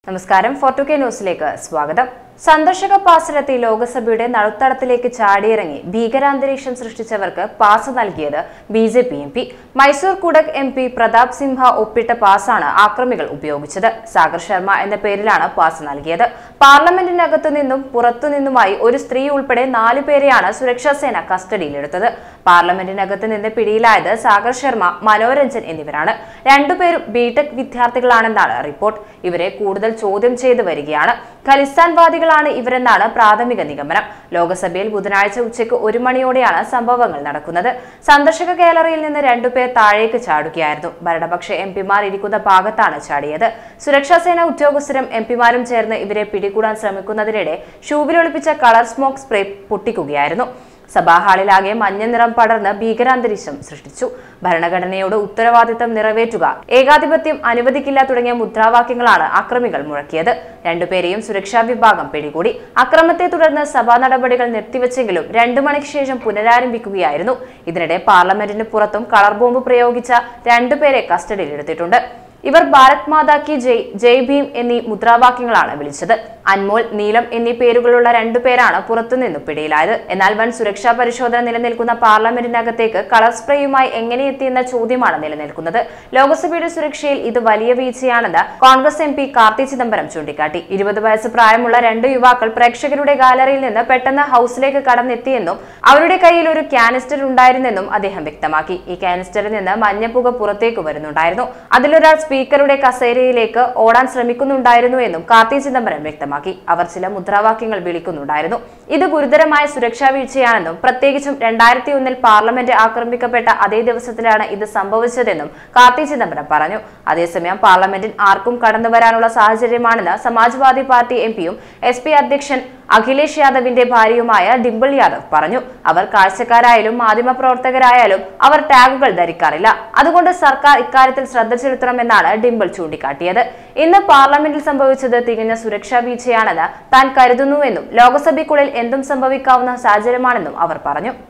നമസ്കാരം ഫോർട്ടു കെ ന്യൂസിലേക്ക് സ്വാഗതം സന്ദർശക പാസിലെത്തി ലോക്സഭയുടെ നടുത്തളത്തിലേക്ക് ചാടിയിറങ്ങി ഭീകരാന്തരീക്ഷം സൃഷ്ടിച്ചവർക്ക് പാസ് നൽകിയത് B J P M P Mysore Kodagu M P Pratap Simha ഒപ്പിട്ട പാസാണ് ആക്രമികൾ ഉപയോഗിച്ചത് സാഗർ ശർമ്മ എന്ന പേരിലാണ് പാസ് നൽകിയത് പാർലമെന്റിനകത്തു നിന്നും പുറത്തു നിന്നുമായി ഒരു സ്ത്രീ ഉൾപ്പെടെ നാലു പേരെയാണ് സുരക്ഷാ സേന കസ്റ്റഡിയിലെടുത്തത് പാർലമെന്റിനകത്ത് നിന്ന് പിടിയിലായത് സാഗർ ശർമ്മ മനോരഞ്ജൻ എന്നിവരാണ് രണ്ടുപേരും ബിടെക് വിദ്യാർത്ഥികളാണെന്നാണ് റിപ്പോർട്ട് ഇവരെ കൂടുതൽ ചോദ്യം ചെയ്തു വരികയാണ് ഖലിസ്ഥാൻവാദികളാണ് ഇവരെന്നാണ് പ്രാഥമിക നിഗമനം ലോക്സഭയിൽ ബുധനാഴ്ച ഉച്ചയ്ക്ക് ഒരു മണിയോടെയാണ് സംഭവങ്ങൾ നടക്കുന്നത് സന്ദർശക ഗാലറിയിൽ നിന്ന് രണ്ടുപേർ താഴേക്ക് ചാടുകയായിരുന്നു ഭരണപക്ഷ എം പിമാർ ഇരിക്കുന്ന ഭാഗത്താണ് ചാടിയത് സുരക്ഷാ സേന ഉദ്യോഗസ്ഥരും എം പിമാരും ചേർന്ന് ഇവരെ പിടികൂടാൻ ശ്രമിക്കുന്നതിനിടെ ഷൂവിലൊളിപ്പിച്ച കളർ സ്മോക്ക് സ്പ്രേ പൊട്ടിക്കുകയായിരുന്നു സഭാ ഹാളിലാകെ മഞ്ഞ നിറം പടർന്ന് ഭീകരാന്തരീക്ഷം സൃഷ്ടിച്ചു ഭരണഘടനയോട് ഉത്തരവാദിത്തം നിറവേറ്റുക ഏകാധിപത്യം അനുവദിക്കില്ല തുടങ്ങിയ മുദ്രാവാക്യങ്ങളാണ് അക്രമികൾ മുഴക്കിയത് രണ്ടുപേരെയും സുരക്ഷാ വിഭാഗം പിടികൂടി അക്രമത്തെ തുടർന്ന് സഭാ നടപടികൾ നിർത്തിവെച്ചെങ്കിലും രണ്ടു മണിക്ക് ശേഷം പുനരാരംഭിക്കുകയായിരുന്നു ഇതിനിടെ പാർലമെന്റിന് പുറത്തും കളർ ബോംബ് പ്രയോഗിച്ച രണ്ടുപേരെ കസ്റ്റഡിയിലെടുത്തിട്ടുണ്ട് ഇവർ ഭാരത് മാതാ കി ജയ് ജയ് ഭീം എന്നീ മുദ്രാവാക്യങ്ങളാണ് വിളിച്ചത് അൻമോൾ നീലം എന്നീ പേരുകളുള്ള രണ്ടുപേരാണ് പുറത്തുനിന്ന് പിടിയിലായത് എന്നാൽ വൻ സുരക്ഷാ പരിശോധന നിലനിൽക്കുന്ന പാർലമെന്റിനകത്തേക്ക് കളർ സ്പ്രേയുമായി എങ്ങനെ എത്തിയെന്ന ചോദ്യമാണ് നിലനിൽക്കുന്നത് ലോക്സഭയുടെ സുരക്ഷയിൽ ഇത് വലിയ വീഴ്ചയാണെന്ന് Congress M P Karti Chidambaram ചൂണ്ടിക്കാട്ടി ഇരുപത് വയസ്സ് പ്രായമുള്ള രണ്ട് യുവാക്കൾ പ്രേക്ഷകരുടെ ഗാലറിയിൽ നിന്ന് പെട്ടെന്ന് ഹൌസിലേക്ക് കടന്നെത്തിയെന്നും അവരുടെ കയ്യിൽ ഒരു കാനിസ്റ്റർ ഉണ്ടായിരുന്നെന്നും അദ്ദേഹം വ്യക്തമാക്കി ഈ കാനിസ്റ്ററിൽ നിന്ന് മഞ്ഞപ്പുക പുറത്തേക്ക് വരുന്നുണ്ടായിരുന്നു അതിലൊരാൾ സ്പീക്കറുടെ കസേരയിലേക്ക് ഓടാൻ ശ്രമിക്കുന്നുണ്ടായിരുന്നു എന്നും കാർത്തി ചിദംബരം വ്യക്തമാക്കി അവർ ചില മുദ്രാവാക്യങ്ങൾ വിളിക്കുന്നുണ്ടായിരുന്നു ഇത് ഗുരുതരമായ സുരക്ഷാ വീഴ്ചയാണെന്നും പ്രത്യേകിച്ചും രണ്ടായിരത്തി ഒന്നിൽ പാർലമെന്റ് ആക്രമിക്കപ്പെട്ട അതേ ദിവസത്തിലാണ് ഇത് സംഭവിച്ചതെന്നും കാർത്തി ചിദംബരം പറഞ്ഞു അതേസമയം പാർലമെന്റിൽ ആർക്കും കടന്നുവരാനുള്ള സാഹചര്യമാണെന്ന് സമാജ്വാദി പാർട്ടി എം പിയും എസ് പി അധ്യക്ഷൻ അഖിലേഷ് യാദവിന്റെ ഭാര്യയുമായ ഡിംപിൾ യാദവ് പറഞ്ഞു അവർ കാഴ്ചക്കാരായാലും മാധ്യമപ്രവർത്തകരായാലും അവർ ടാഗുകൾ ധരിക്കാറില്ല അതുകൊണ്ട് സർക്കാർ ഇക്കാര്യത്തിൽ ശ്രദ്ധ ചെലുത്തണമെന്നാണ് ഡിംപിൾ ചൂണ്ടിക്കാട്ടിയത് ഇന്ന് പാർലമെന്റിൽ സംഭവിച്ചത് തികഞ്ഞ സുരക്ഷാ വീഴ്ചയാണെന്ന് താൻ കരുതുന്നുവെന്നും ലോക്സഭയ്ക്കുള്ളിൽ എന്തും സംഭവിക്കാവുന്ന സാഹചര്യമാണെന്നും അവർ പറഞ്ഞു